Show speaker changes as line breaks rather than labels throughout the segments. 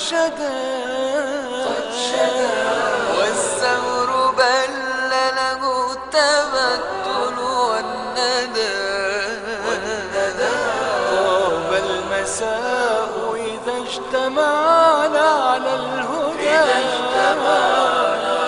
شدا والثور بل له التبتل والندى طاب المساء إذا اجتمعنا على الهدى إذا اجتمعنا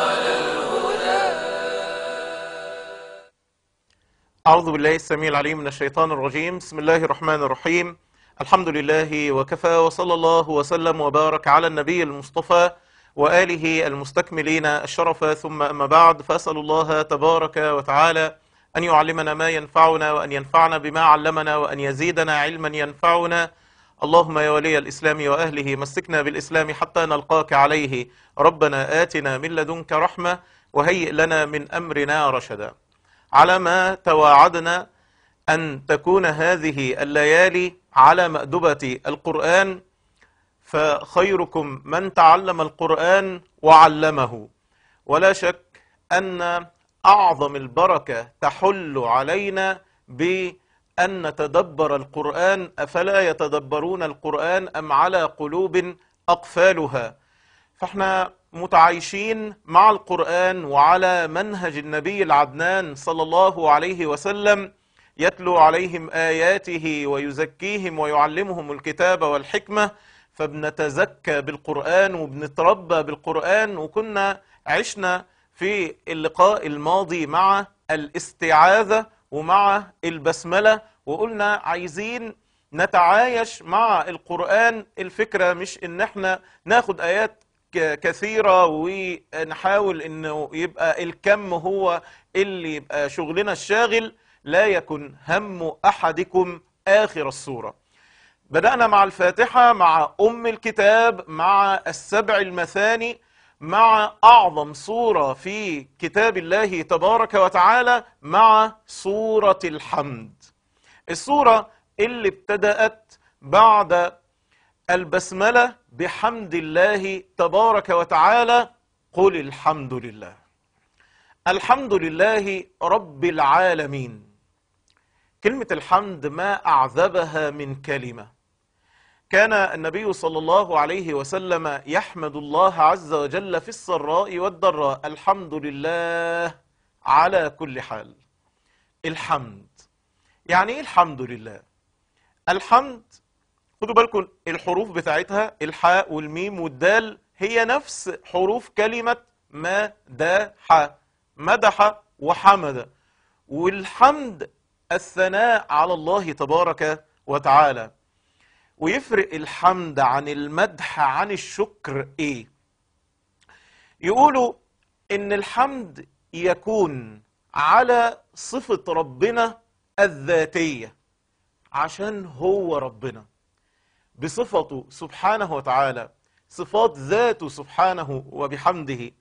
أعوذ بالله السميع العليم من الشيطان الرجيم بسم الله الرحمن الرحيم الحمد لله وكفى وصلى الله وسلم وبارك على النبي المصطفى وآله المستكملين الشرف ثم أما بعد فأسأل الله تبارك وتعالى أن يعلمنا ما ينفعنا وأن ينفعنا بما علمنا وأن يزيدنا علما ينفعنا اللهم يا ولي الإسلام وأهله مسكنا بالإسلام حتى نلقاك عليه ربنا آتنا من لدنك رحمة وهيئ لنا من أمرنا رشدا على ما تواعدنا أن تكون هذه الليالي على مأدبة القرآن فخيركم من تعلم القرآن وعلمه ولا شك أن أعظم البركة تحل علينا بأن نتدبر القرآن أفلا يتدبرون القرآن أم على قلوب أقفالها فاحنا متعايشين مع القرآن وعلى منهج النبي العدنان صلى الله عليه وسلم يتلو عليهم آياته ويزكيهم ويعلمهم الكتاب والحكمة فبنتزكى بالقرآن وبنتربى بالقرآن وكنا عشنا في اللقاء الماضي مع الاستعاذة ومع البسملة وقلنا عايزين نتعايش مع القرآن الفكرة مش ان احنا ناخد آيات ك- كثيرة ونحاول انه يبقى الكم هو اللي يبقى شغلنا الشاغل لا يكن هم احدكم اخر السورة بدأنا مع الفاتحة مع ام الكتاب مع السبع المثاني مع اعظم سورة في كتاب الله تبارك وتعالى مع سورة الحمد السورة اللي ابتدأت بعد البسملة بحمد الله تبارك وتعالى قل الحمد لله الحمد لله رب العالمين كلمة الحمد ما أعذبها من كلمة كان النبي صلى الله عليه وسلم يحمد الله عز وجل في السراء والضراء الحمد لله على كل حال الحمد يعني ايه الحمد لله الحمد خدوا بالكم الحروف بتاعتها الحاء والميم والدال هي نفس حروف كلمة مدح مدح وحمد والحمد الثناء على الله تبارك وتعالى ويفرق الحمد عن المدح عن الشكر ايه يقولوا ان الحمد يكون على صفة ربنا الذاتية عشان هو ربنا بصفته سبحانه وتعالى صفات ذاته سبحانه وبحمده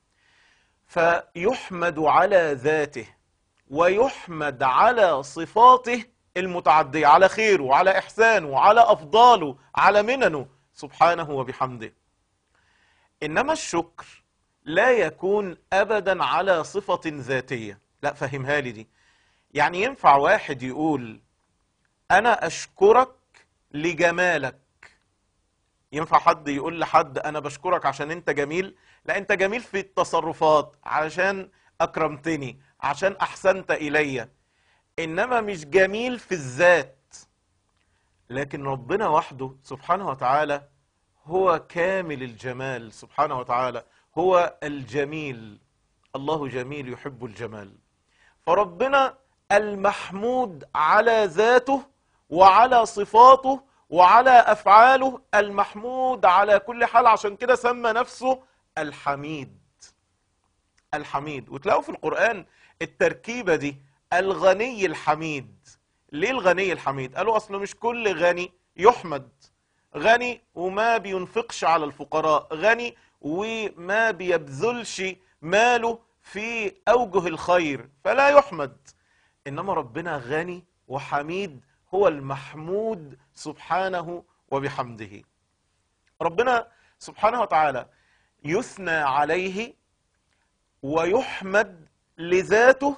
فيحمد على ذاته ويحمد على صفاته المتعدية على خيره وعلى إحسانه وعلى أفضاله على مننه سبحانه وبحمده إنما الشكر لا يكون أبدا على صفة ذاتية لا فهمها لي دي يعني ينفع واحد يقول أنا أشكرك لجمالك ينفع حد يقول لحد انا بشكرك عشان انت جميل لا انت جميل في التصرفات عشان اكرمتني عشان احسنت الي انما مش جميل في الذات لكن ربنا وحده سبحانه وتعالى هو كامل الجمال سبحانه وتعالى هو الجميل الله جميل يحب الجمال فربنا المحمود على ذاته وعلى صفاته وعلى أفعاله المحمود على كل حال عشان كده سمى نفسه الحميد الحميد وتلاقوا في القرآن التركيبة دي الغني الحميد ليه الغني الحميد قالوا أصله مش كل غني يحمد غني وما بينفقش على الفقراء غني وما بيبذلش ماله في أوجه الخير فلا يحمد إنما ربنا غني وحميد هو المحمود سبحانه وبحمده ربنا سبحانه وتعالى يثنى عليه ويحمد لذاته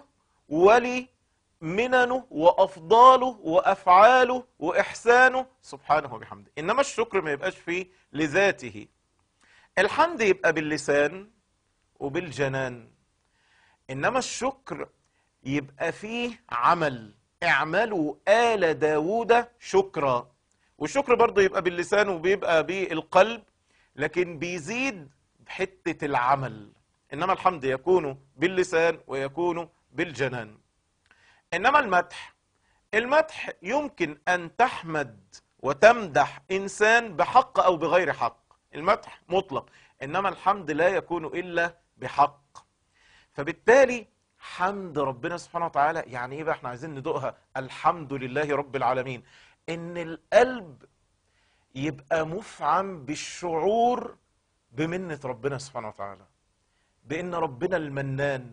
ولمننه وأفضاله وأفعاله وإحسانه سبحانه وبحمده إنما الشكر ما يبقاش فيه لذاته الحمد يبقى باللسان وبالجنان انما الشكر يبقى فيه عمل اعملوا آل داوود شكرا والشكر برضه يبقى باللسان وبيبقى بالقلب لكن بيزيد بحتة العمل إنما الحمد يكون باللسان ويكون بالجنان إنما المدح المدح يمكن أن تحمد وتمدح إنسان بحق أو بغير حق المدح مطلق إنما الحمد لا يكون إلا بحق فبالتالي حمد ربنا سبحانه وتعالى يعني ايه بقى احنا عايزين ندوقها الحمد لله رب العالمين ان القلب يبقى مفعم بالشعور بمنة ربنا سبحانه وتعالى بان ربنا المنان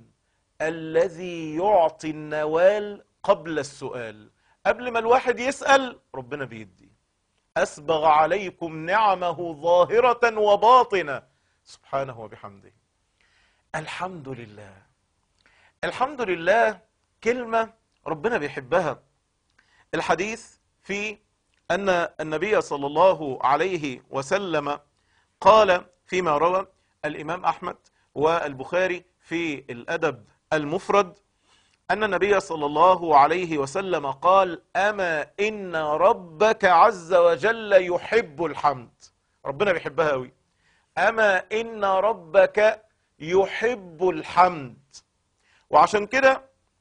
الذي يعطي النوال قبل السؤال قبل ما الواحد يسأل ربنا بيدي أسبغ عليكم نعمه ظاهرة وباطنة سبحانه وبحمده الحمد لله الحمد لله كلمة ربنا بيحبها الحديث في أن النبي صلى الله عليه وسلم قال فيما روى الإمام أحمد والبخاري في الأدب المفرد أن النبي صلى الله عليه وسلم قال أما إن ربك عز وجل يحب الحمد ربنا بيحبها أوي أما إن ربك يحب الحمد وعشان كده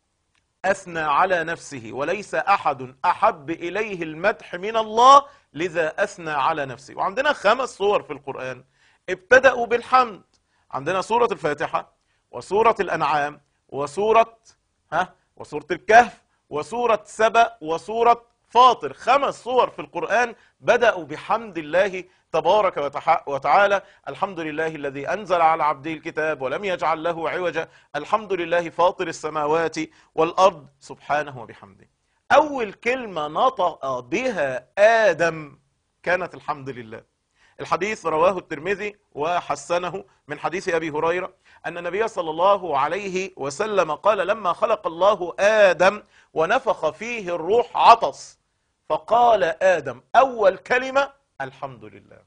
أثنى على نفسه وليس أحد أحب إليه المدح من الله لذا أثنى على نفسه وعندنا خمس صور في القرآن ابتدأوا بالحمد عندنا سورة الفاتحة وسورة الأنعام وسورة ها وسورة الكهف وسورة سبأ وسورة فاطر خمس صور في القرآن بدأوا بحمد الله تبارك وتح- وتعالى الحمد لله الذي أنزل على عبده الكتاب ولم يجعل له عوجا الحمد لله فاطر السماوات والأرض سبحانه وبحمده أول كلمة نطق بها آدم كانت الحمد لله الحديث رواه الترمذي وحسنه من حديث أبي هريرة أن النبي صلى الله عليه وسلم قال لما خلق الله آدم ونفخ فيه الروح عطس فقال آدم أول كلمة الحمد لله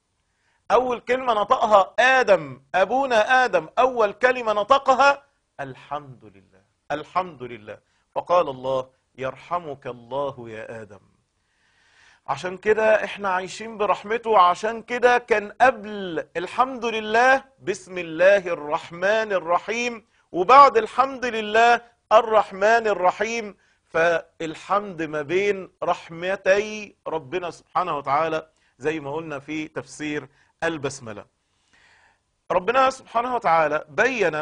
أول كلمة نطقها آدم أبونا آدم أول كلمة نطقها الحمد لله الحمد لله فقال الله يرحمك الله يا آدم عشان كده احنا عايشين برحمته عشان كده كان قبل الحمد لله بسم الله الرحمن الرحيم وبعد الحمد لله الرحمن الرحيم فالحمد ما بين رحمتي ربنا سبحانه وتعالى زي ما قلنا في تفسير البسملة ربنا سبحانه وتعالى بين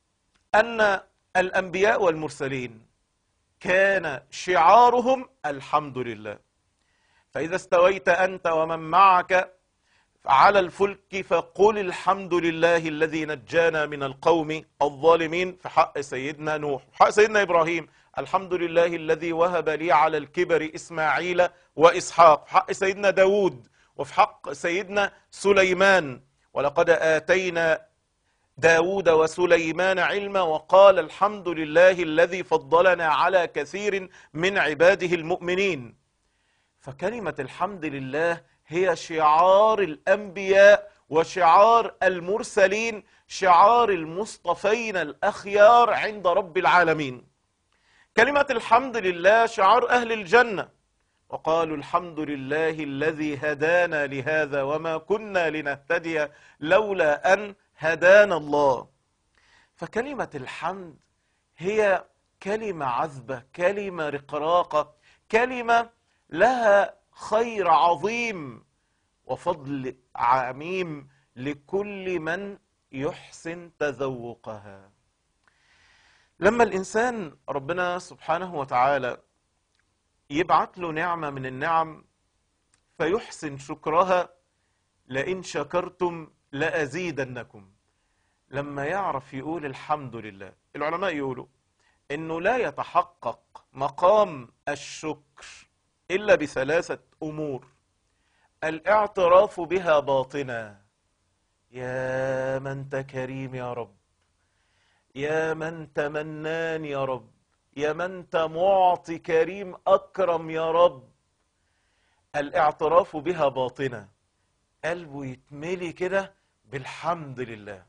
أن الأنبياء والمرسلين كان شعارهم الحمد لله فإذا استويت أنت ومن معك على الفلك فقل الحمد لله الذي نجانا من القوم الظالمين في حق سيدنا نوح في حق سيدنا إبراهيم الحمد لله الذي وهب لي على الكبر إسماعيل وإسحاق في حق سيدنا داود وفي حق سيدنا سليمان ولقد آتينا داود وسليمان علما وقال الحمد لله الذي فضلنا على كثير من عباده المؤمنين فكلمة الحمد لله هي شعار الأنبياء وشعار المرسلين شعار المصطفين الأخيار عند رب العالمين كلمة الحمد لله شعار أهل الجنة وقالوا الحمد لله الذي هدانا لهذا وما كنا لنهتدي لولا أن هدانا الله فكلمة الحمد هي كلمة عذبة كلمة رقراقة كلمة لها خير عظيم وفضل عميم لكل من يحسن تذوقها لما الإنسان ربنا سبحانه وتعالى يبعت له نعمة من النعم فيحسن شكرها لئن شكرتم لأزيدنكم لما يعرف يقول الحمد لله العلماء يقولوا انه لا يتحقق مقام الشكر الا بثلاثة امور الاعتراف بها باطنا يا من انت كريم يا رب يا من تمنان يا رب يا من انت معطي كريم اكرم يا رب الاعتراف بها باطنا قلبه يتملي كده بالحمد لله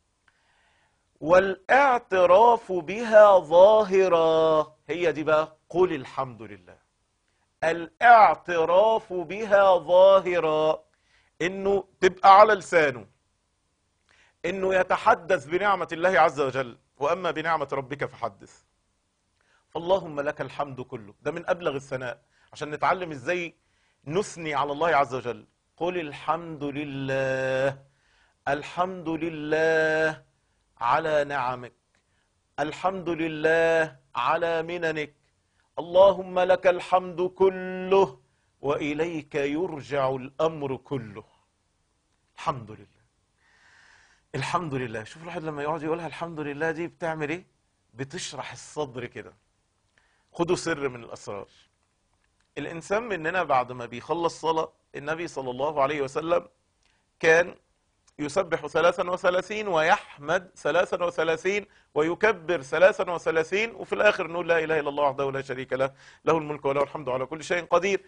والاعتراف بها ظاهرة هي دي بقى قل الحمد لله الاعتراف بها ظاهرة انه تبقى على لسانه انه يتحدث بنعمة الله عز وجل واما بنعمة ربك فحدث فاللهم لك الحمد كله ده من ابلغ الثناء عشان نتعلم ازاي نثني على الله عز وجل قل الحمد لله الحمد لله على نعمك الحمد لله على مننك اللهم لك الحمد كله واليك يرجع الامر كله الحمد لله الحمد لله شوف الواحد لما يقعد يقولها الحمد لله دي بتعمل ايه بتشرح الصدر كده خدوا سر من الاسرار الانسان مننا بعد ما بيخلص صلاه النبي صلى الله عليه وسلم كان يسبح ثلاثا وثلاثين ويحمد ثلاثا وثلاثين ويكبر ثلاثا وثلاثين وفي الآخر نقول لا إله إلا الله وحده لا شريك له له الملك وله الحمد على كل شيء قدير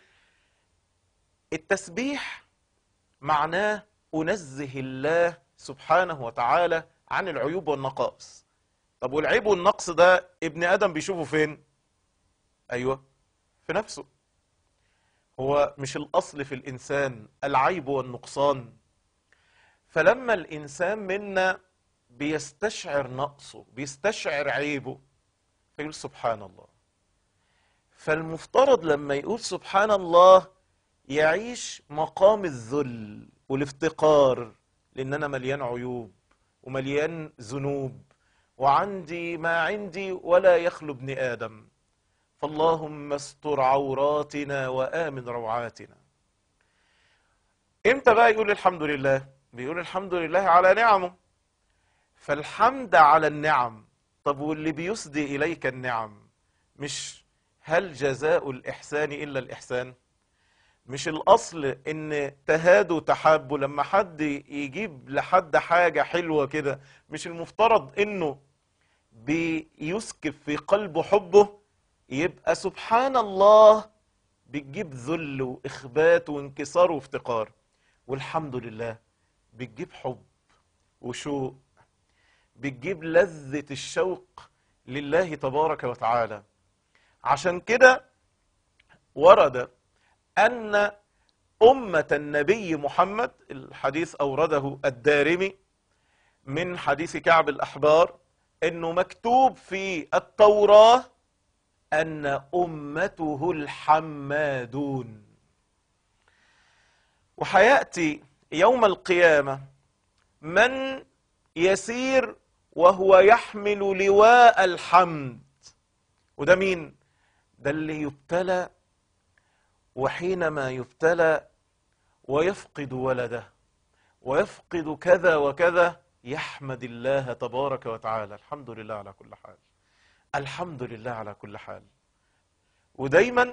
التسبيح معناه أنزه الله سبحانه وتعالى عن العيوب والنقائص طب والعيب والنقص ده ابن آدم بيشوفه فين أيوة في نفسه هو مش الأصل في الإنسان العيب والنقصان فلما الإنسان منا بيستشعر نقصه بيستشعر عيبه فيقول سبحان الله فالمفترض لما يقول سبحان الله يعيش مقام الذل والافتقار لأن أنا مليان عيوب ومليان ذنوب وعندي ما عندي ولا يخلو ابن آدم فاللهم استر عوراتنا وآمن روعاتنا امتى بقى يقول الحمد لله بيقول الحمد لله على نعمه فالحمد على النعم طب واللي بيسدي إليك النعم مش هل جزاء الإحسان إلا الإحسان مش الأصل إن تهادوا تحابوا لما حد يجيب لحد حاجة حلوة كده مش المفترض إنه بيسكب في قلبه حبه يبقى سبحان الله بتجيب ذل وإخبات وانكسار وافتقار والحمد لله بتجيب حب وشوق بتجيب لذة الشوق لله تبارك وتعالى عشان كده ورد أن أمة النبي محمد الحديث أورده الدارمي من حديث كعب الأحبار أنه مكتوب في التوراة أن أمته الحمادون وحياتي يوم القيامة من يسير وهو يحمل لواء الحمد وده مين ده اللي يبتلى وحينما يبتلى ويفقد ولده ويفقد كذا وكذا يحمد الله تبارك وتعالى الحمد لله على كل حال الحمد لله على كل حال ودايما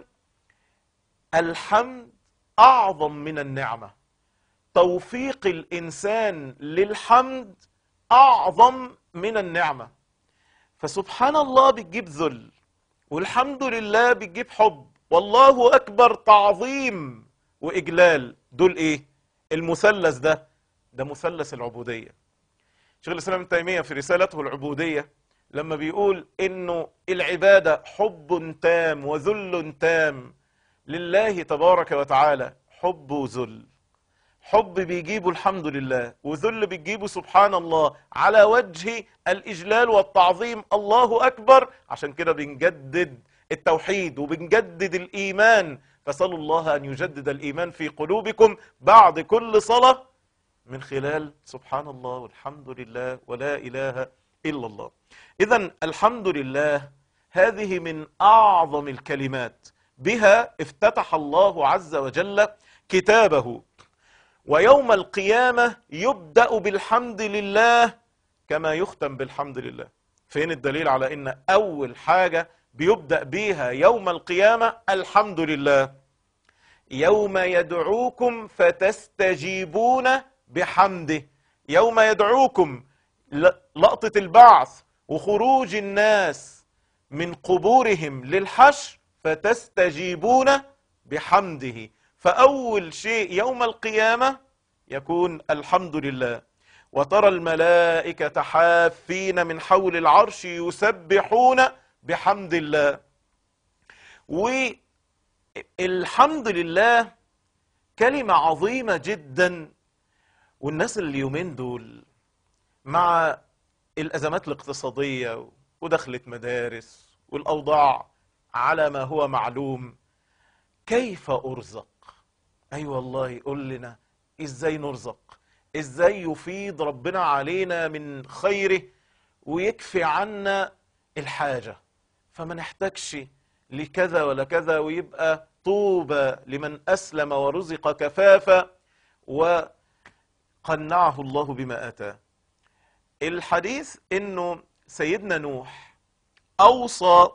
الحمد أعظم من النعمة توفيق الإنسان للحمد أعظم من النعمة فسبحان الله بتجيب ذل والحمد لله بتجيب حب والله أكبر تعظيم وإجلال دول إيه المثلث ده ده مثلث العبودية شيخ الإسلام ابن تيمية في رسالته العبودية لما بيقول إنه العبادة حب تام وذل تام لله تبارك وتعالى حب وذل حب بيجيبه الحمد لله وذل بيجيبه سبحان الله على وجه الإجلال والتعظيم الله أكبر عشان كده بنجدد التوحيد وبنجدد الإيمان فسألوا الله أن يجدد الإيمان في قلوبكم بعد كل صلاة من خلال سبحان الله والحمد لله ولا إله إلا الله إذا الحمد لله هذه من أعظم الكلمات بها افتتح الله عز وجل كتابه ويوم القيامة يبدأ بالحمد لله كما يختم بالحمد لله فين الدليل على ان اول حاجة بيبدأ بيها يوم القيامة الحمد لله يوم يدعوكم فتستجيبون بحمده يوم يدعوكم لقطة البعث وخروج الناس من قبورهم للحشر فتستجيبون بحمده فأول شيء يوم القيامة يكون الحمد لله وترى الملائكة حافين من حول العرش يسبحون بحمد الله والحمد لله كلمة عظيمة جدا والناس اللي اليومين دول مع الأزمات الاقتصادية ودخلت مدارس والأوضاع على ما هو معلوم كيف أرزق أي أيوة والله قول لنا إزاي نرزق إزاي يفيض ربنا علينا من خيره ويكفي عنا الحاجة فما نحتاجش لكذا ولا كذا ويبقى طوبى لمن أسلم ورزق كفافا وقنعه الله بما أتاه الحديث انه سيدنا نوح اوصى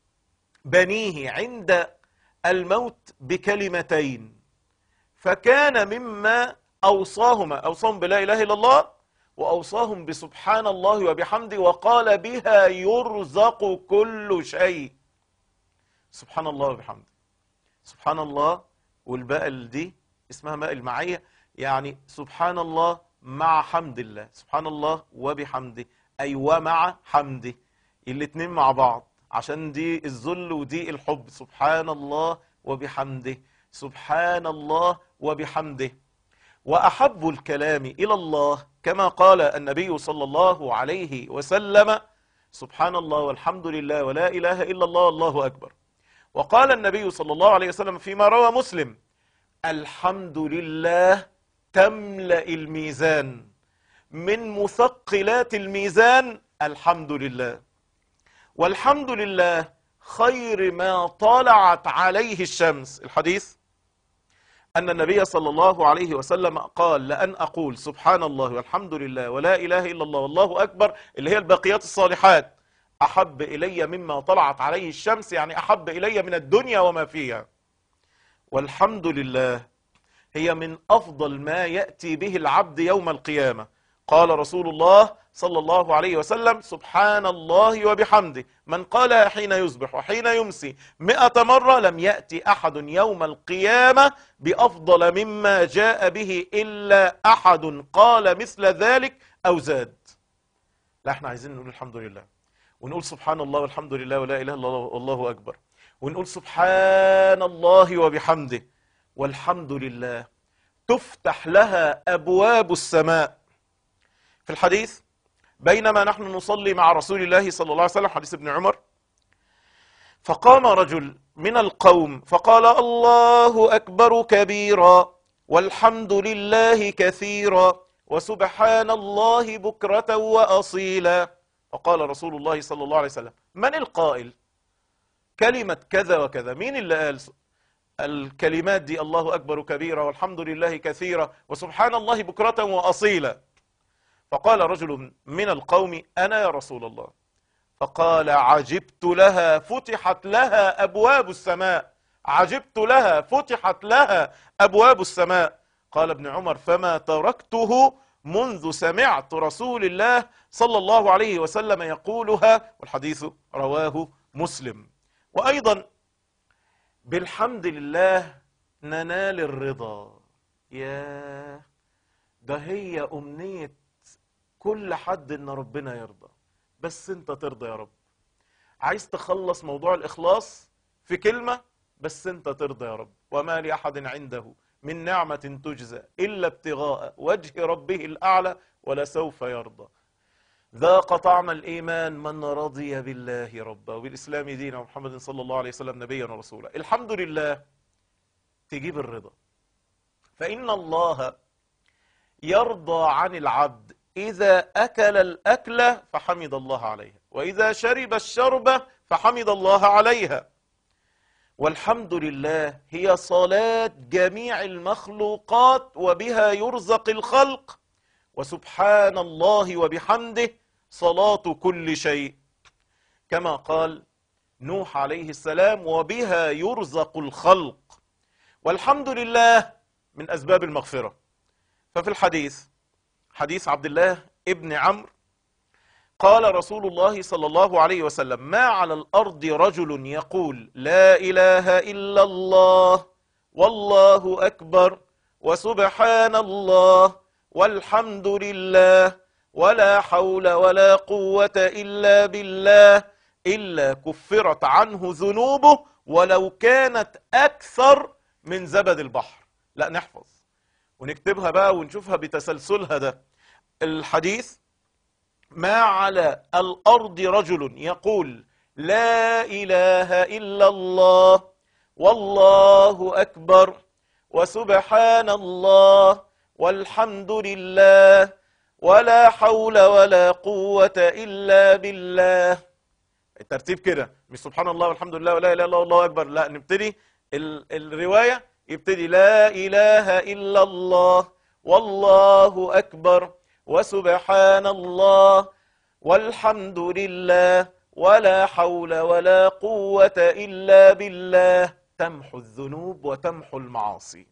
بنيه عند الموت بكلمتين فكان مما اوصاهما اوصاهم بلا اله الا الله واوصاهم بسبحان الله وبحمده وقال بها يرزق كل شيء سبحان الله وبحمده سبحان الله والباء دي اسمها ماء المعيه يعني سبحان الله مع حمد الله سبحان الله وبحمده أي ومع حمده الاتنين مع بعض عشان دي الذل ودي الحب سبحان الله وبحمده سبحان الله وبحمده وأحب الكلام إلى الله كما قال النبي صلى الله عليه وسلم سبحان الله والحمد لله ولا إله إلا الله والله أكبر وقال النبي صلى الله عليه وسلم فيما روى مسلم الحمد لله تملأ الميزان من مثقلات الميزان الحمد لله والحمد لله خير ما طلعت عليه الشمس الحديث أن النبي صلى الله عليه وسلم قال لأن أقول سبحان الله والحمد لله ولا إله إلا الله والله أكبر اللي هي الباقيات الصالحات أحب إلي مما طلعت عليه الشمس يعني أحب إلي من الدنيا وما فيها والحمد لله هي من أفضل ما يأتي به العبد يوم القيامة قال رسول الله صلى الله عليه وسلم سبحان الله وبحمده من قالها حين يصبح وحين يمسي مئة مرة لم يأتي أحد يوم القيامة بأفضل مما جاء به إلا أحد قال مثل ذلك أو زاد لا احنا عايزين نقول الحمد لله ونقول سبحان الله والحمد لله ولا إله إلا الله والله أكبر ونقول سبحان الله وبحمده والحمد لله تفتح لها أبواب السماء في الحديث بينما نحن نصلي مع رسول الله صلى الله عليه وسلم حديث ابن عمر فقام رجل من القوم فقال الله أكبر كبيرا والحمد لله كثيرا وسبحان الله بكرة وأصيلا فقال رسول الله صلى الله عليه وسلم من القائل كلمة كذا وكذا مين اللي قال الكلمات دي الله أكبر كبيرا والحمد لله كثيرا وسبحان الله بكرة وأصيلا فقال رجل من القوم أنا يا رسول الله فقال عجبت لها فتحت لها أبواب السماء عجبت لها فتحت لها أبواب السماء قال ابن عمر فما تركته منذ سمعت رسول الله صلى الله عليه وسلم يقولها والحديث رواه مسلم وأيضا بالحمد لله ننال الرضا يا ده هي أمنية كل حد إن ربنا يرضى بس أنت ترضى يا رب عايز تخلص موضوع الإخلاص في كلمة بس أنت ترضى يا رب وما لأحد عنده من نعمة تجزى إلا ابتغاء وجه ربه الأعلى ولسوف يرضى ذاق طعم الإيمان من رضي بالله ربا وبالإسلام دينا ومحمد صلى الله عليه وسلم نبيا ورسولا الحمد لله تجيب الرضا فإن الله يرضى عن العبد إذا أكل الأكلة فحمد الله عليها وإذا شرب الشربة فحمد الله عليها والحمد لله هي صلاة جميع المخلوقات وبها يرزق الخلق وسبحان الله وبحمده صلاة كل شيء كما قال نوح عليه السلام وبها يرزق الخلق والحمد لله من أسباب المغفرة ففي الحديث حديث عبد الله ابن عمرو قال رسول الله صلى الله عليه وسلم ما على الأرض رجل يقول لا إله إلا الله والله أكبر وسبحان الله والحمد لله ولا حول ولا قوة إلا بالله إلا كفرت عنه ذنوبه ولو كانت أكثر من زبد البحر لا نحفظ ونكتبها بقى ونشوفها بتسلسلها ده الحديث ما على الأرض رجل يقول لا إله إلا الله والله أكبر وسبحان الله والحمد لله ولا حول ولا قوة إلا بالله الترتيب كده مش سبحان الله والحمد لله ولا إله إلا الله والله أكبر لا نبتدي ال الرواية يبتدي لا إله إلا الله والله أكبر وسبحان الله والحمد لله ولا حول ولا قوة إلا بالله تمحو الذنوب وتمحو المعاصي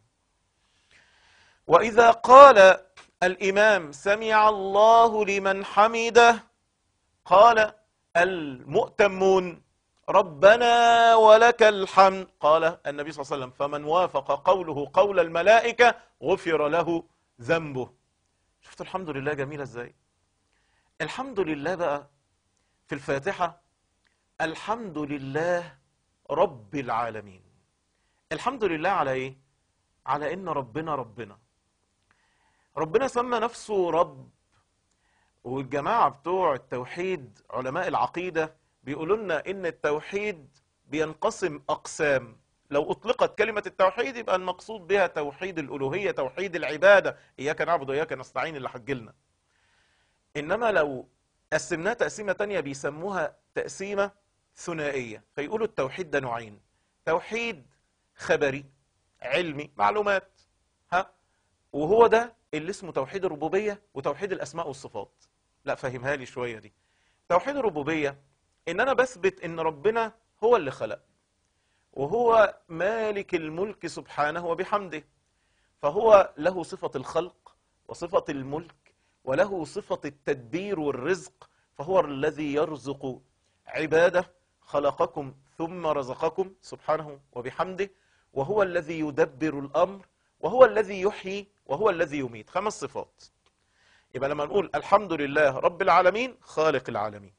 وإذا قال الإمام سمع الله لمن حمده قال المؤتمون ربنا ولك الحمد قال النبي صلى الله عليه وسلم فمن وافق قوله قول الملائكة غفر له ذنبه شفت الحمد لله جميلة ازاي الحمد لله بقى في الفاتحة الحمد لله رب العالمين الحمد لله على ايه على ان ربنا ربنا ربنا سمى نفسه رب والجماعة بتوع التوحيد علماء العقيدة بيقولوا لنا ان التوحيد بينقسم اقسام لو اطلقت كلمة التوحيد يبقى المقصود بها توحيد الالوهية توحيد العبادة اياك نعبد واياك نستعين اللي حجلنا انما لو قسمناها تقسيمة تانية بيسموها تقسيمة ثنائية فيقولوا التوحيد ده نوعين توحيد خبري علمي معلومات ها وهو ده اللي اسمه توحيد الربوبية وتوحيد الأسماء والصفات لا فهمها لي شوية دي توحيد الربوبية إن أنا بثبت إن ربنا هو اللي خلق وهو مالك الملك سبحانه وبحمده فهو له صفة الخلق وصفة الملك وله صفة التدبير والرزق فهو الذي يرزق عباده خلقكم ثم رزقكم سبحانه وبحمده وهو الذي يدبر الأمر وهو الذي يحيي وهو الذي يميت خمس صفات يبقى لما نقول الحمد لله رب العالمين خالق العالمين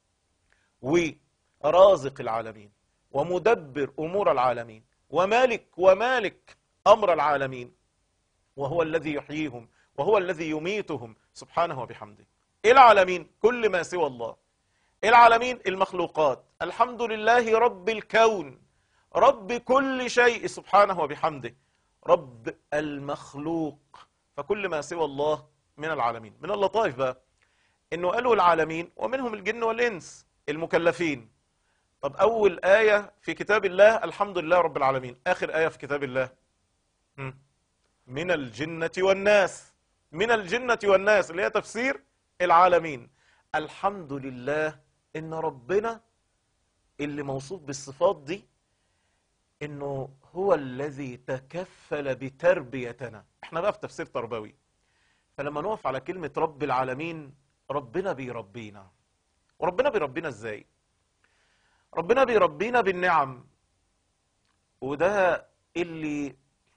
ورازق العالمين ومدبر أمور العالمين ومالك ومالك أمر العالمين وهو الذي يحييهم وهو الذي يميتهم سبحانه وبحمده العالمين كل ما سوى الله العالمين المخلوقات الحمد لله رب الكون رب كل شيء سبحانه وبحمده رب المخلوق فكل ما سوى الله من العالمين من اللطائف بقى انه قالوا العالمين ومنهم الجن والانس المكلفين طب اول آية في كتاب الله الحمد لله رب العالمين اخر آية في كتاب الله هم. من الجنة والناس من الجنة والناس اللي هي تفسير العالمين الحمد لله ان ربنا اللي موصوف بالصفات دي انه هو الذي تكفل بتربيتنا احنا بقى في تفسير تربوي فلما نقف على كلمة رب العالمين ربنا بيربينا وربنا بيربينا ازاي ربنا بيربينا بالنعم وده اللي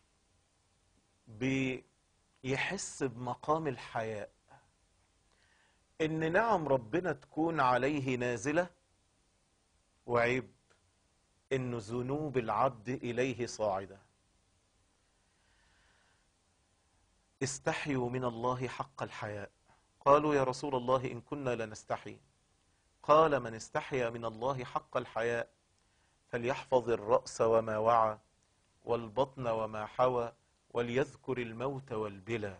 بيحس بمقام الحياء ان نعم ربنا تكون عليه نازلة وعيب ان ذنوب العبد اليه صاعدة استحيوا من الله حق الحياء قالوا يا رسول الله ان كنا لنستحي قال من استحيا من الله حق الحياء فليحفظ الرأس وما وعى والبطن وما حوى وليذكر الموت والبلى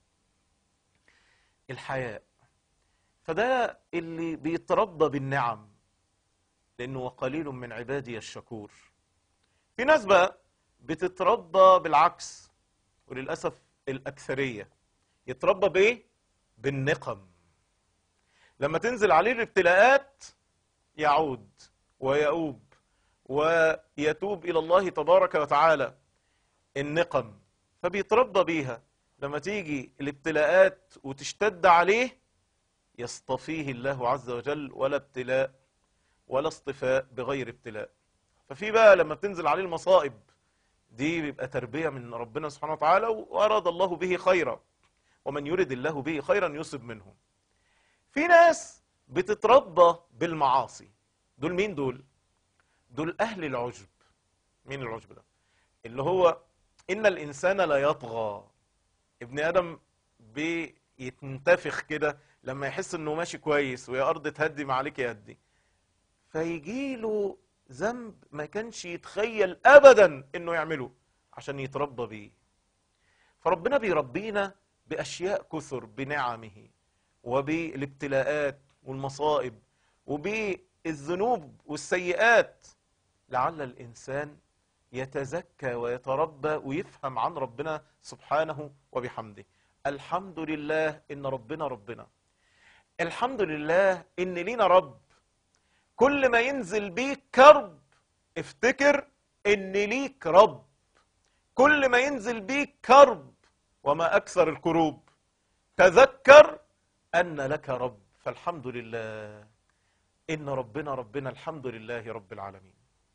الحياء فده اللي بيتربى بالنعم لأنه وقليل من عبادي الشكور في ناس بقى بتتربى بالعكس وللأسف الأكثرية يتربى بإيه؟ بالنقم لما تنزل عليه الابتلاءات يعود ويؤوب ويتوب إلى الله تبارك وتعالى النقم فبيتربى بيها لما تيجي الابتلاءات وتشتد عليه يصطفيه الله عز وجل ولا ابتلاء ولا اصطفاء بغير ابتلاء ففي بقى لما بتنزل عليه المصائب دي بيبقى تربية من ربنا سبحانه وتعالى وأراد الله به خيرا ومن يرد الله به خيرا يصب منه في ناس بتتربى بالمعاصي دول مين دول دول اهل العجب مين العجب ده اللي هو ان الانسان لا يطغى ابن ادم بيتنتفخ كده لما يحس انه ماشي كويس ويا ارض تهدي عليك يهدي فيجي له ذنب ما كانش يتخيل ابدا انه يعمله عشان يتربى بيه فربنا بيربينا باشياء كثر بنعمه وبالابتلاءات والمصائب وبالذنوب والسيئات لعل الانسان يتزكى ويتربى ويفهم عن ربنا سبحانه وبحمده الحمد لله ان ربنا ربنا الحمد لله ان لينا رب كل ما ينزل بيك كرب افتكر ان ليك رب كل ما ينزل بيك كرب وما اكثر الكروب تذكر ان لك رب فالحمد لله ان ربنا ربنا الحمد لله رب العالمين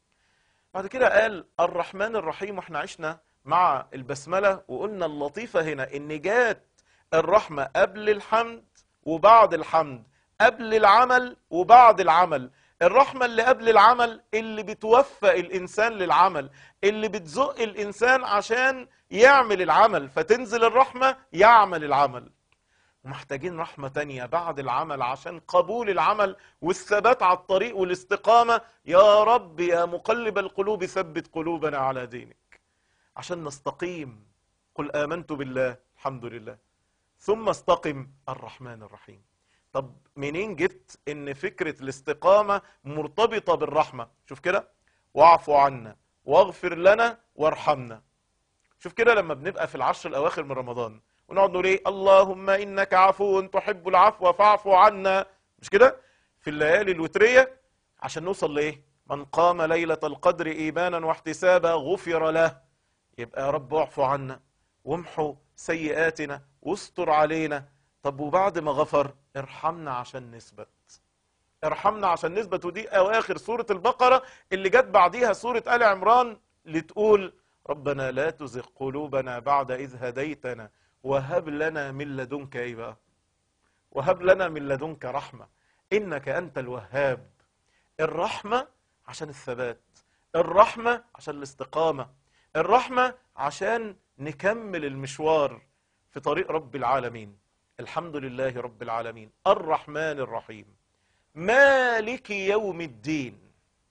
بعد كده قال الرحمن الرحيم واحنا عشنا مع البسملة وقلنا اللطيفة هنا ان جات الرحمة قبل الحمد وبعد الحمد قبل العمل وبعد العمل الرحمة اللي قبل العمل اللي بتوفق الإنسان للعمل اللي بتزق الإنسان عشان يعمل العمل فتنزل الرحمة يعمل العمل ومحتاجين رحمة تانية بعد العمل عشان قبول العمل والثبات على الطريق والاستقامة يا رب يا مقلب القلوب ثبت قلوبنا على دينك عشان نستقيم قل آمنت بالله الحمد لله ثم استقم الرحمن الرحيم طب منين جبت ان فكرة الاستقامة مرتبطة بالرحمة شوف كده واعف عنا واغفر لنا وارحمنا شوف كده لما بنبقى في العشر الاواخر من رمضان ونقعد نقول ايه اللهم انك عفو تحب العفو فاعف عنا مش كده في الليالي الوترية عشان نوصل لايه من قام ليلة القدر ايمانا واحتسابا غفر له يبقى يا رب اعفو عنا وامحو سيئاتنا واستر علينا طب وبعد ما غفر ارحمنا عشان نثبت ارحمنا عشان نثبت ودي اواخر سورة البقرة اللي جت بعديها سورة آل عمران لتقول ربنا لا تزغ قلوبنا بعد إذ هديتنا وهب لنا من لدنك ايه بقى وهب لنا من لدنك رحمة إنك أنت الوهاب الرحمة عشان الثبات الرحمة عشان الاستقامة الرحمة عشان نكمل المشوار في طريق رب العالمين الحمد لله رب العالمين الرحمن الرحيم مالك يوم الدين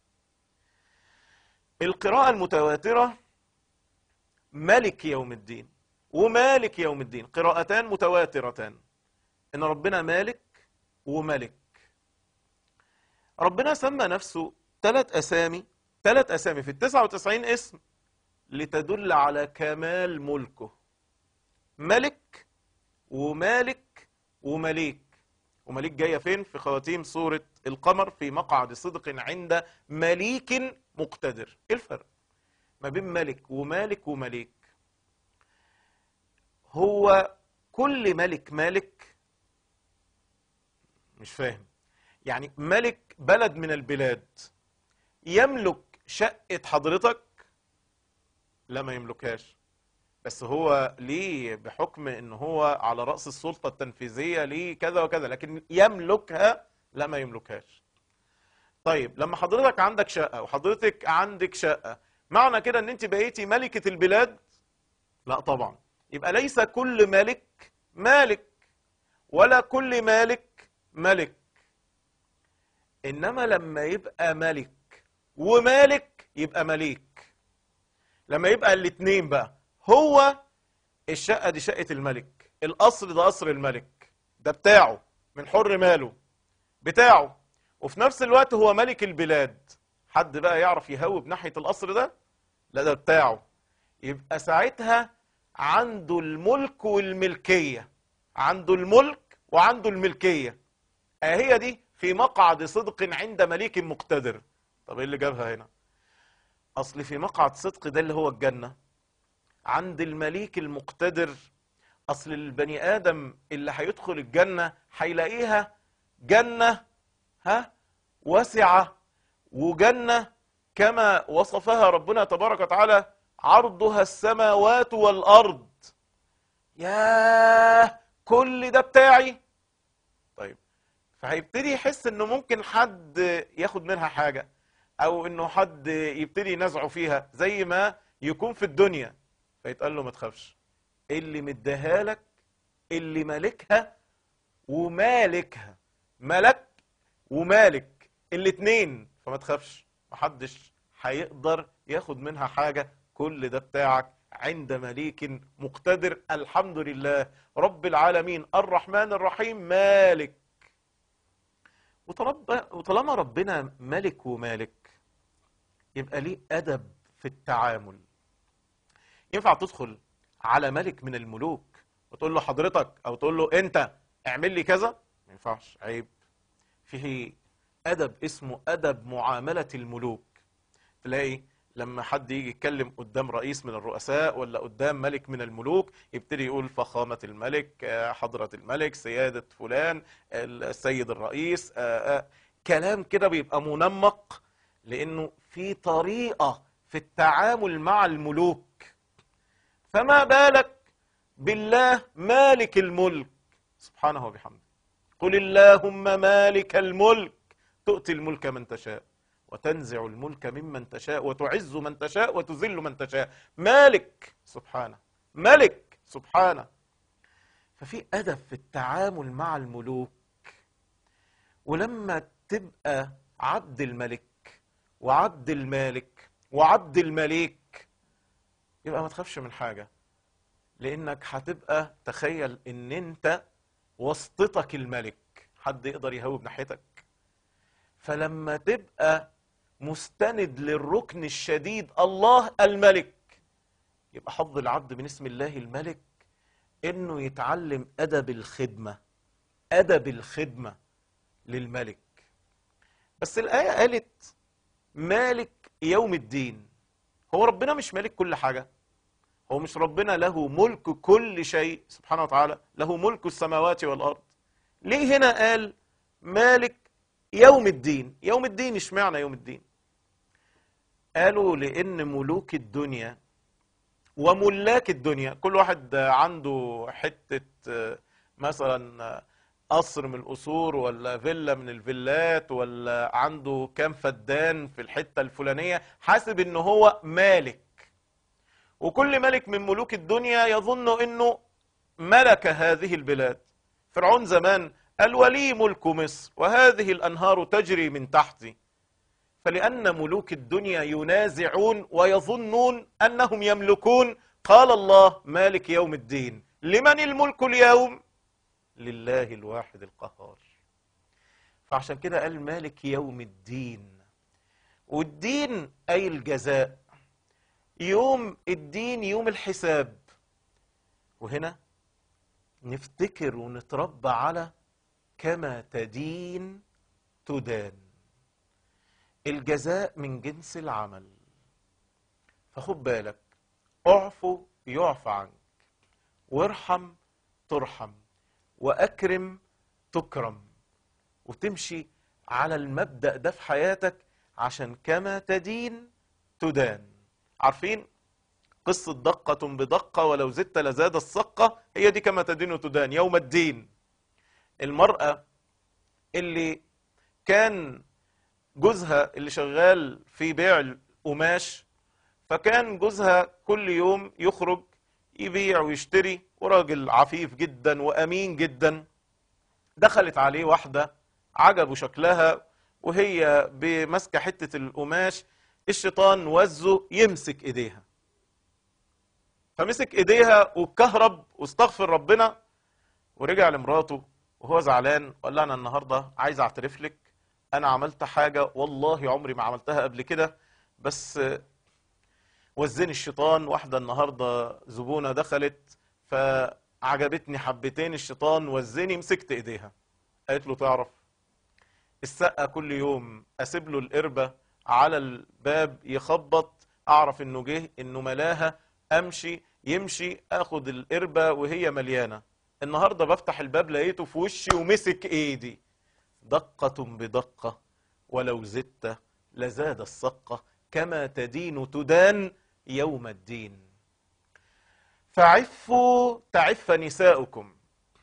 القراءة المتواترة ملك يوم الدين ومالك يوم الدين قراءتان متواترتان ان ربنا مالك وملك ربنا سمى نفسه ثلاث اسامي ثلاث اسامي في التسعة وتسعين اسم لتدل على كمال ملكه ملك ومالك ومليك ومليك جاية فين في خواتيم سورة القمر في مقعد صدق عند مليك مقتدر ايه الفرق ما بين ملك ومالك ومليك هو كل ملك مالك مش فاهم يعني ملك بلد من البلاد يملك شقة حضرتك لا ما يملكهاش بس هو ليه بحكم ان هو على رأس السلطة التنفيذية ليه كذا وكذا لكن يملكها لا ما يملكهاش طيب لما حضرتك عندك شقة وحضرتك عندك شقة معنى كده ان انت بقيتي ملكة البلاد لا طبعا يبقى ليس كل ملك مالك ولا كل مالك ملك انما لما يبقى ملك ومالك يبقى مليك لما يبقى الاتنين بقى هو الشقة دي شقة الملك القصر ده قصر الملك ده بتاعه من حر ماله بتاعه وفي نفس الوقت هو ملك البلاد حد بقى يعرف يهوب ناحية القصر ده لا ده بتاعه يبقى ساعتها عنده الملك والملكية عنده الملك وعنده الملكية هي دي في مقعد صدق عند مليك مقتدر طب ايه اللي جابها هنا اصل في مقعد صدق ده اللي هو الجنة عند المليك المقتدر اصل البني ادم اللي هيدخل الجنة هيلاقيها جنة ها واسعة وجنة كما وصفها ربنا تبارك وتعالى عرضها السماوات والأرض ياه كل ده بتاعي طيب فهيبتدي يحس انه ممكن حد ياخد منها حاجة او انه حد يبتدي ينازعه فيها زي ما يكون في الدنيا فيتقال له ما تخافش اللي مديها لك اللي مالكها ومالكها ملك ومالك الاتنين فما تخافش محدش هيقدر ياخد منها حاجة كل ده بتاعك عند مليك مقتدر الحمد لله رب العالمين الرحمن الرحيم مالك وطلب- وطالما ربنا ملك ومالك يبقى ليه أدب في التعامل ينفع تدخل على ملك من الملوك وتقول له حضرتك او تقول له انت اعمل لي كذا ما ينفعش عيب فيه ادب اسمه ادب معامله الملوك تلاقي لما حد يجي يتكلم قدام رئيس من الرؤساء ولا قدام ملك من الملوك يبتدي يقول فخامة الملك آه، حضرة الملك سيادة فلان السيد الرئيس آه، آه. كلام كده بيبقى منمق لأنه في طريقة في التعامل مع الملوك فما بالك بالله مالك الملك سبحانه وبحمده قل اللهم مالك الملك تؤتي الملك من تشاء وتنزع الملك ممن تشاء وتعز من تشاء وتذل من تشاء مالك سبحانه ملك سبحانه ففي أدب في التعامل مع الملوك ولما تبقى عبد الملك وعبد المالك وعبد المليك يبقى ما تخافش من حاجة لأنك هتبقى تخيل إن أنت وسطتك الملك حد يقدر يهوب ناحيتك فلما تبقى مستند للركن الشديد الله الملك يبقى حظ العبد من اسم الله الملك انه يتعلم ادب الخدمه ادب الخدمه للملك بس الايه قالت مالك يوم الدين هو ربنا مش مالك كل حاجه هو مش ربنا له ملك كل شيء سبحانه وتعالى له ملك السماوات والارض ليه هنا قال مالك يوم الدين يوم الدين اشمعنى يوم الدين قالوا لان ملوك الدنيا وملاك الدنيا كل واحد عنده حتة مثلا قصر من القصور ولا فيلا من الفيلات ولا عنده كام فدان في الحتة الفلانية حاسب ان هو مالك وكل ملك من ملوك الدنيا يظن انه ملك هذه البلاد فرعون زمان قال ولي ملك مصر وهذه الانهار تجري من تحتي فلان ملوك الدنيا ينازعون ويظنون انهم يملكون قال الله مالك يوم الدين لمن الملك اليوم لله الواحد القهار فعشان كده قال مالك يوم الدين والدين اي الجزاء يوم الدين يوم الحساب وهنا نفتكر ونتربى على كما تدين تدان الجزاء من جنس العمل فخد بالك اعفو يعفى عنك وارحم ترحم واكرم تكرم وتمشي على المبدأ ده في حياتك عشان كما تدين تدان عارفين قصة دقة بدقة ولو زدت لزاد السقة هي دي كما تدين تدان يوم الدين المرأة اللي كان جوزها اللي شغال في بيع القماش فكان جوزها كل يوم يخرج يبيع ويشتري وراجل عفيف جدا وامين جدا دخلت عليه واحده عجبه شكلها وهي بماسكه حته القماش الشيطان وزه يمسك ايديها فمسك ايديها واتكهرب واستغفر ربنا ورجع لمراته وهو زعلان وقال لها انا النهارده عايز اعترف لك انا عملت حاجه والله عمري ما عملتها قبل كده بس وزني الشيطان واحده النهارده زبونه دخلت فعجبتني حبتين الشيطان وزني مسكت ايديها قالت له تعرف السقه كل يوم اسيب له القربه على الباب يخبط اعرف انه جه انه ملاها امشي يمشي اخد القربه وهي مليانه النهارده بفتح الباب لقيته في وشي ومسك ايدي دقة بدقة ولو زدت لزاد السقة كما تدين تدان يوم الدين فعفوا تعف نساؤكم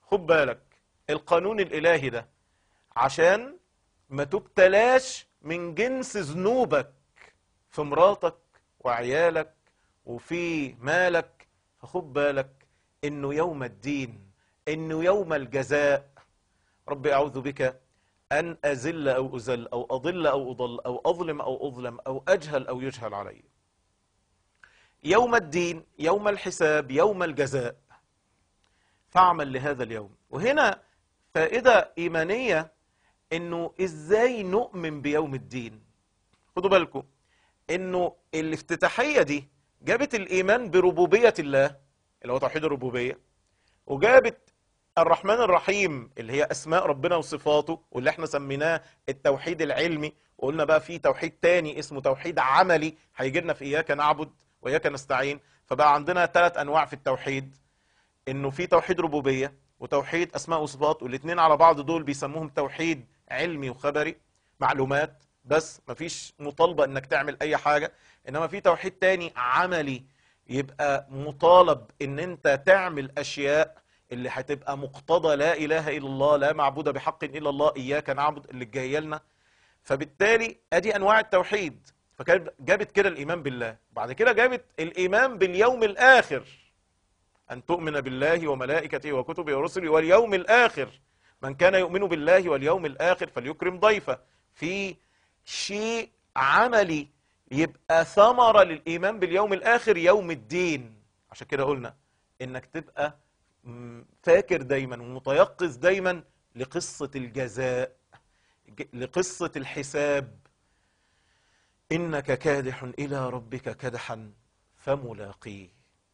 خد بالك القانون الالهي ده عشان ما تبتلاش من جنس ذنوبك في مراتك وعيالك وفي مالك فخد بالك انه يوم الدين انه يوم الجزاء رب اعوذ بك ان ازل او ازل او اضل او اضل او اظلم او اظلم او اجهل او يجهل علي يوم الدين يوم الحساب يوم الجزاء فاعمل لهذا اليوم وهنا فائدة إيمانية إنه إزاي نؤمن بيوم الدين خدوا بالكم إنه الافتتاحية دي جابت الإيمان بربوبية الله اللي هو توحيد الربوبية وجابت الرحمن الرحيم اللي هي أسماء ربنا وصفاته واللي احنا سميناه التوحيد العلمي وقلنا بقى في توحيد تاني اسمه توحيد عملي هيجي لنا في إياك نعبد وإياك نستعين فبقى عندنا ثلاث أنواع في التوحيد انه في توحيد ربوبيه وتوحيد اسماء وصفات والاثنين على بعض دول بيسموهم توحيد علمي وخبري معلومات بس مفيش مطالبه انك تعمل اي حاجه انما في توحيد تاني عملي يبقى مطالب ان انت تعمل اشياء اللي هتبقى مقتضى لا اله الا الله لا معبود بحق الا الله اياك نعبد اللي جايه لنا فبالتالي ادي انواع التوحيد فكانت جابت كده الايمان بالله بعد كده جابت الايمان باليوم الاخر أن تؤمن بالله وملائكته وكتبه ورسله واليوم الآخر من كان يؤمن بالله واليوم الآخر فليكرم ضيفه في شيء عملي يبقى ثمرة للإيمان باليوم الآخر يوم الدين عشان كده قلنا إنك تبقى م- فاكر دايما ومتيقظ دايما لقصة الجزاء ج- لقصة الحساب إنك كادح إلى ربك كدحا فملاقيه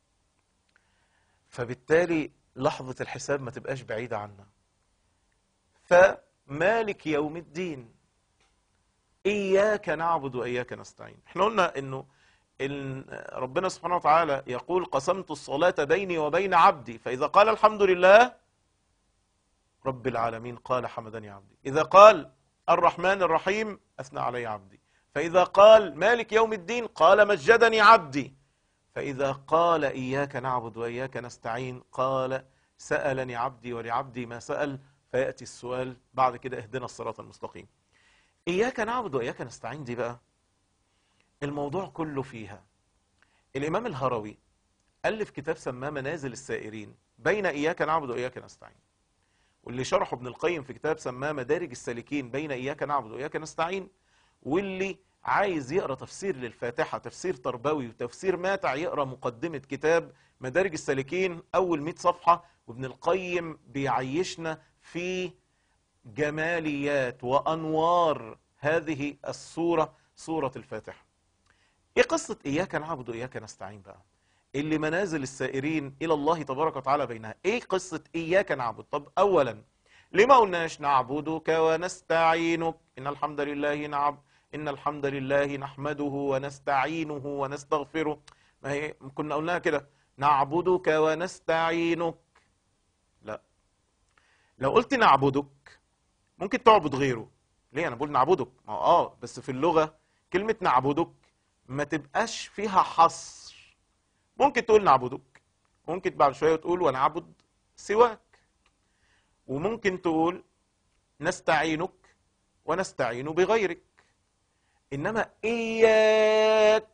فبالتالي لحظة الحساب ما تبقاش بعيدة عنا فمالك يوم الدين إياك نعبد وإياك نستعين احنا قلنا إنه إن ربنا سبحانه وتعالى يقول قسمت الصلاة بيني وبين عبدي فإذا قال الحمد لله رب العالمين قال حمدني عبدي إذا قال الرحمن الرحيم أثنى علي عبدي فإذا قال مالك يوم الدين قال مجدني عبدي فإذا قال إياك نعبد وإياك نستعين قال سألني عبدي ولعبدي ما سأل فيأتي السؤال بعد كده اهدنا الصراط المستقيم إياك نعبد وإياك نستعين دي بقى الموضوع كله فيها الإمام الهروي ألف كتاب سماه منازل السائرين بين إياك نعبد وإياك نستعين واللي شرحه ابن القيم في كتاب سماه مدارج السالكين بين إياك نعبد وإياك نستعين واللي عايز يقرا تفسير للفاتحه تفسير تربوي وتفسير ماتع يقرا مقدمه كتاب مدارج السالكين اول 100 صفحه وابن القيم بيعيشنا في جماليات وانوار هذه السوره سوره الفاتحه ايه قصه اياك نعبد واياك نستعين بقى اللي منازل السائرين الى الله تبارك وتعالى بينها ايه قصه اياك نعبد طب اولا ليه ما قلناش نعبدك ونستعينك ان الحمد لله نعبد إن الحمد لله نحمده ونستعينه ونستغفره ما هي كنا قلناها كده نعبدك ونستعينك لا لو قلت نعبدك ممكن تعبد غيره ليه انا بقول نعبدك ما هو اه بس في اللغة كلمة نعبدك ما تبقاش فيها حصر ممكن تقول نعبدك ممكن بعد شوية تقول ونعبد سواك وممكن تقول نستعينك ونستعين بغيرك انما اياك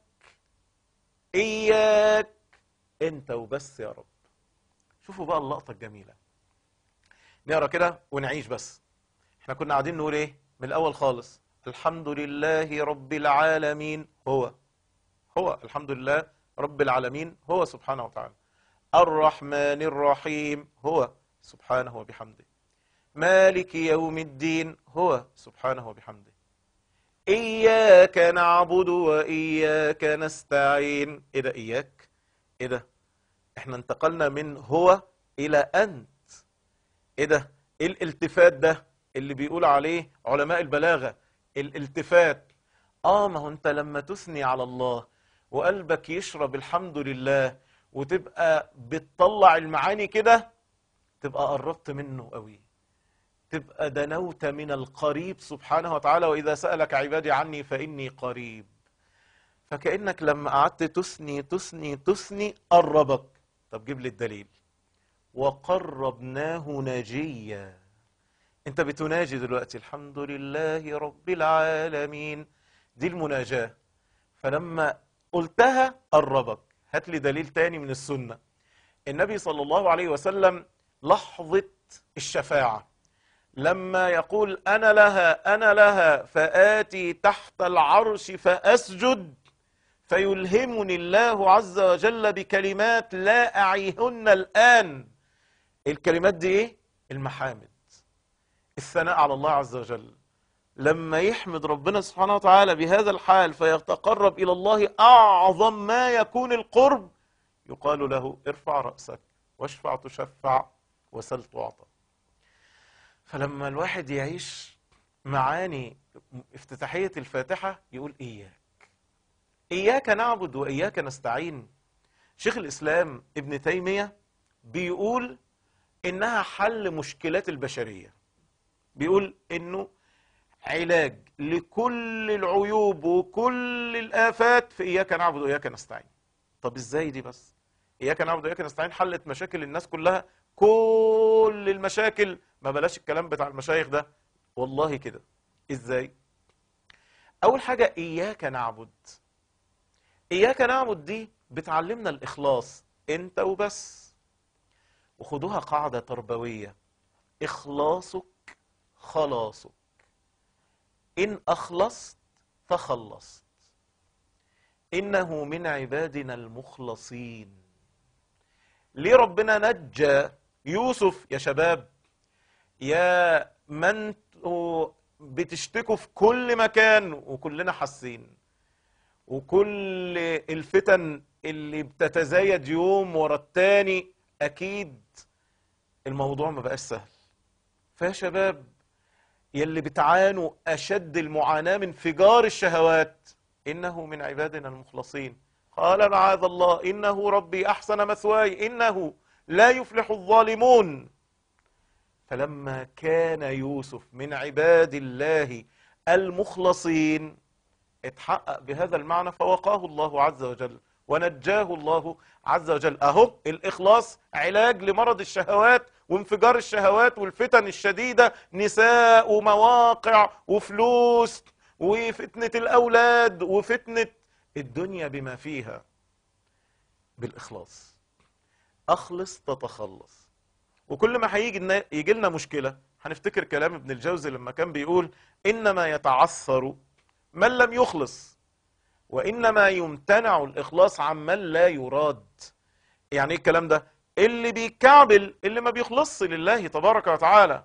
اياك انت وبس يا رب شوفوا بقى اللقطه الجميله نقرا كده ونعيش بس احنا كنا قاعدين نقول ايه من الاول خالص الحمد لله رب العالمين هو هو الحمد لله رب العالمين هو سبحانه وتعالى الرحمن الرحيم هو سبحانه وبحمده مالك يوم الدين هو سبحانه وبحمده إياك نعبد وإياك نستعين إيه ده إياك إيه ده إحنا انتقلنا من هو إلى أنت إيه ده إيه الالتفات ده اللي بيقول عليه علماء البلاغة الالتفات آه ما هو أنت لما تثني على الله وقلبك يشرب الحمد لله وتبقى بتطلع المعاني كده تبقى قربت منه قوي تبقى دنوت من القريب سبحانه وتعالى وإذا سألك عبادي عني فإني قريب فكأنك لما قعدت تثني تثني تثني قربك طب جيب لي الدليل وقربناه نجيا انت بتناجي دلوقتي الحمد لله رب العالمين دي المناجاة فلما قلتها قربك هات لي دليل تاني من السنة النبي صلى الله عليه وسلم لحظة الشفاعة لما يقول أنا لها أنا لها فآتي تحت العرش فأسجد فيلهمني الله عز وجل بكلمات لا أعيهن الآن الكلمات دي إيه؟ المحامد الثناء على الله عز وجل لما يحمد ربنا سبحانه وتعالى بهذا الحال فيتقرب إلى الله أعظم ما يكون القرب يقال له ارفع رأسك واشفع تشفع وسل تعطى فلما الواحد يعيش معاني افتتاحية الفاتحة يقول إياك إياك نعبد وإياك نستعين شيخ الإسلام ابن تيمية بيقول إنها حل مشكلات البشرية بيقول إنه علاج لكل العيوب وكل الآفات في إياك نعبد وإياك نستعين طب إزاي دي بس إياك نعبد وإياك نستعين حلت مشاكل الناس كلها كل المشاكل ما بلاش الكلام بتاع المشايخ ده والله كده إزاي أول حاجة إياك نعبد إياك نعبد دي بتعلمنا الإخلاص أنت وبس وخدوها قاعدة تربوية إخلاصك خلاصك إن أخلصت فخلصت إنه من عبادنا المخلصين ليه ربنا نجى يوسف يا شباب يا من بتشتكوا في كل مكان وكلنا حاسين وكل الفتن اللي بتتزايد يوم ورا التاني اكيد الموضوع ما بقاش سهل فيا شباب يلي بتعانوا اشد المعاناة من فجار الشهوات انه من عبادنا المخلصين قال معاذ الله انه ربي احسن مثواي انه لا يفلح الظالمون فلما كان يوسف من عباد الله المخلصين اتحقق بهذا المعنى فوقاه الله عز وجل ونجاه الله عز وجل اهو الاخلاص علاج لمرض الشهوات وانفجار الشهوات والفتن الشديدة نساء ومواقع وفلوس وفتنة الاولاد وفتنة الدنيا بما فيها بالاخلاص اخلص تتخلص وكل ما هيجي يجي لنا مشكلة هنفتكر كلام ابن الجوزي لما كان بيقول انما يتعثر من لم يخلص وإنما يمتنع الإخلاص عمن لا يراد يعني ايه الكلام ده اللي بيكعبل اللي ما بيخلصش لله تبارك وتعالى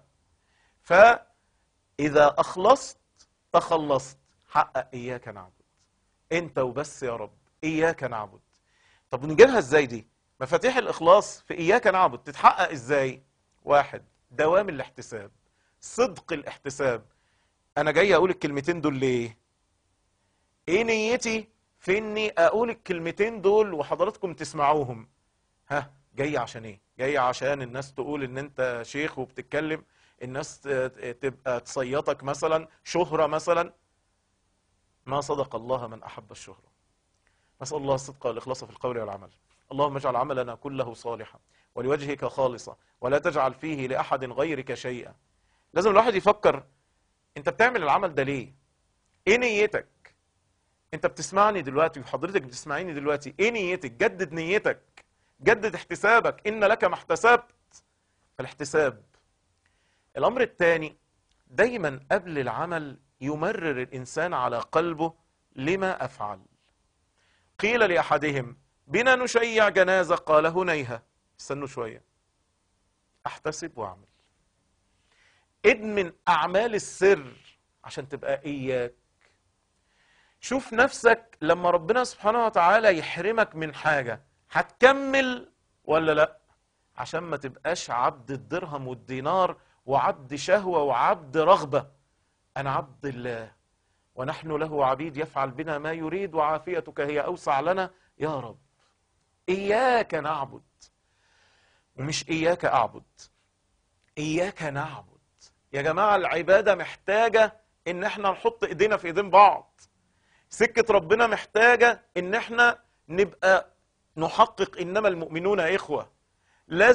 فإذا أخلصت تخلصت حقق إياك نعبد أنت وبس يا رب إياك نعبد طب نجيبها إزاي دي مفاتيح الإخلاص في إياك نعبد تتحقق إزاي واحد دوام الاحتساب صدق الاحتساب أنا جاي أقول الكلمتين دول ليه ايه نيتي في اني اقول الكلمتين دول وحضراتكم تسمعوهم ها جاي عشان ايه جاي عشان الناس تقول ان انت شيخ وبتتكلم الناس تبقى تصيطك مثلا شهرة مثلا ما صدق الله من احب الشهرة نسأل الله الصدق والإخلاص في القول والعمل اللهم اجعل عملنا كله صالحا ولوجهك خالصا ولا تجعل فيه لأحد غيرك شيئا لازم الواحد يفكر انت بتعمل العمل ده ليه ايه نيتك انت بتسمعني دلوقتي وحضرتك بتسمعيني دلوقتي ايه نيتك جدد نيتك جدد احتسابك ان لك ما احتسبت فالاحتساب الامر الثاني دايما قبل العمل يمرر الانسان على قلبه لما افعل قيل لاحدهم بنا نشيع جنازه قال هنيها استنوا شويه احتسب واعمل ادمن اعمال السر عشان تبقى اياك شوف نفسك لما ربنا سبحانه وتعالى يحرمك من حاجة هتكمل ولا لا عشان ما تبقاش عبد الدرهم والدينار وعبد شهوة وعبد رغبة أنا عبد الله ونحن له عبيد يفعل بنا ما يريد وعافيتك هي أوسع لنا يا رب إياك نعبد ومش إياك أعبد إياك نعبد يا جماعة العبادة محتاجة إن احنا نحط إيدينا في إيدين بعض سكة ربنا محتاجة ان احنا نبقى نحقق انما المؤمنون اخوة لازم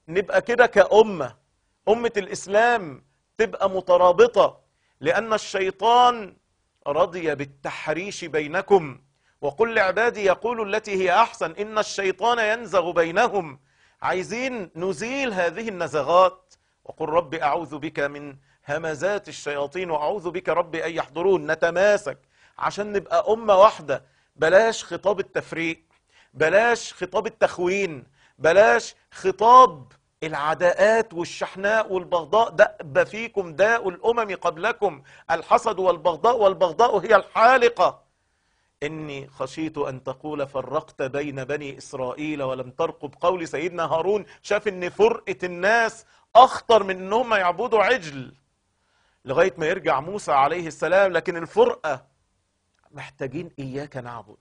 نبقى كده كأمة أمة الإسلام تبقى مترابطة لأن الشيطان رضي بالتحريش بينكم وقل لعبادي يقولوا التي هي أحسن إن الشيطان ينزغ بينهم عايزين نزيل هذه النزغات وقل رب أعوذ بك من همزات الشياطين وأعوذ بك رب أن يحضرون نتماسك عشان نبقى أمة واحدة بلاش خطاب التفريق بلاش خطاب التخوين بلاش خطاب العداءات والشحناء والبغضاء دأب فيكم داء الأمم قبلكم الحسد والبغضاء والبغضاء هي الحالقة إني خشيت أن تقول فرقت بين بني إسرائيل ولم ترقب قول سيدنا هارون شاف إن فرقة الناس أخطر من إنهم يعبدوا عجل لغاية ما يرجع موسى عليه السلام لكن الفرقة محتاجين إياك نعبد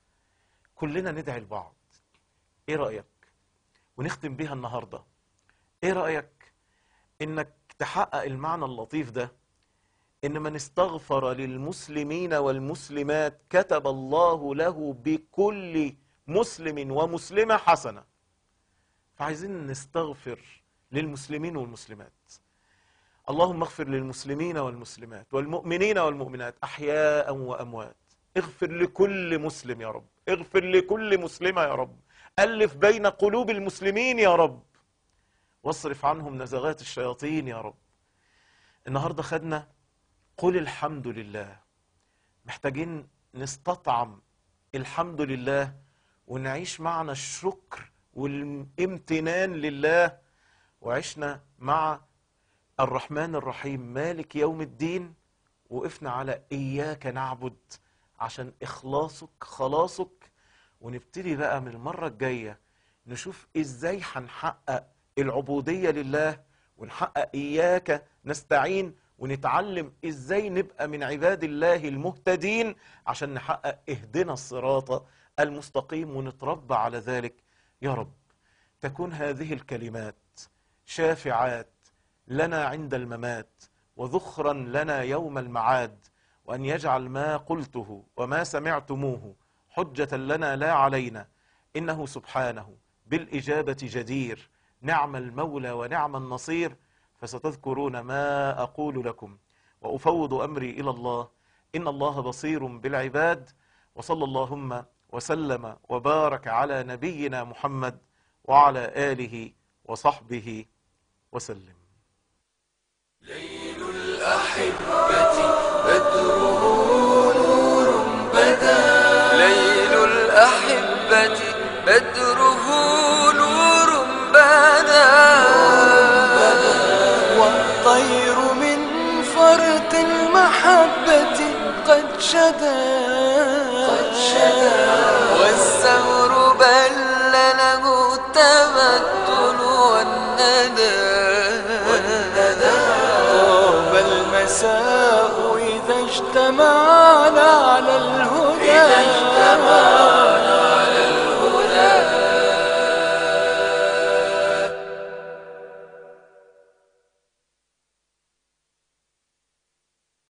كلنا ندعي لبعض إيه رأيك ونختم بيها النهاردة إيه رأيك إنك تحقق المعنى اللطيف ده إن من استغفر للمسلمين والمسلمات كتب الله له بكل مسلم ومسلمة حسنة فعايزين نستغفر للمسلمين والمسلمات اللهم اغفر للمسلمين والمسلمات والمؤمنين والمؤمنات أحياء وأموات اغفر لكل مسلم يا رب اغفر لكل مسلمة يا رب ألف بين قلوب المسلمين يا رب واصرف عنهم نزغات الشياطين يا رب النهاردة خدنا قل الحمد لله محتاجين نستطعم الحمد لله ونعيش معنا الشكر والامتنان لله وعشنا مع الرحمن الرحيم مالك يوم الدين وقفنا على إياك نعبد عشان إخلاصك خلاصك ونبتدي بقى من المرة الجاية نشوف إزاي هنحقق العبودية لله ونحقق إياك نستعين ونتعلم إزاي نبقى من عباد الله المهتدين عشان نحقق اهدنا الصراط المستقيم ونتربى على ذلك يا رب تكون هذه الكلمات شافعات لنا عند الممات وذخرا لنا يوم المعاد وأن يجعل ما قلته وما سمعتموه حجة لنا لا علينا إنه سبحانه بالإجابة جدير نعم المولى ونعم النصير فستذكرون ما أقول لكم وأفوض أمري إلى الله إن الله بصير بالعباد وصلى اللهم وسلم وبارك على نبينا محمد وعلى آله وصحبه وسلم
ليل الأحبة بدره نور بدا ليل الأحبة بدره نور بدا والطير من فرط المحبة قد شدا قد شدا والثمر بل له التبدل والندى والندى طاب المساء إذا اجتمعنا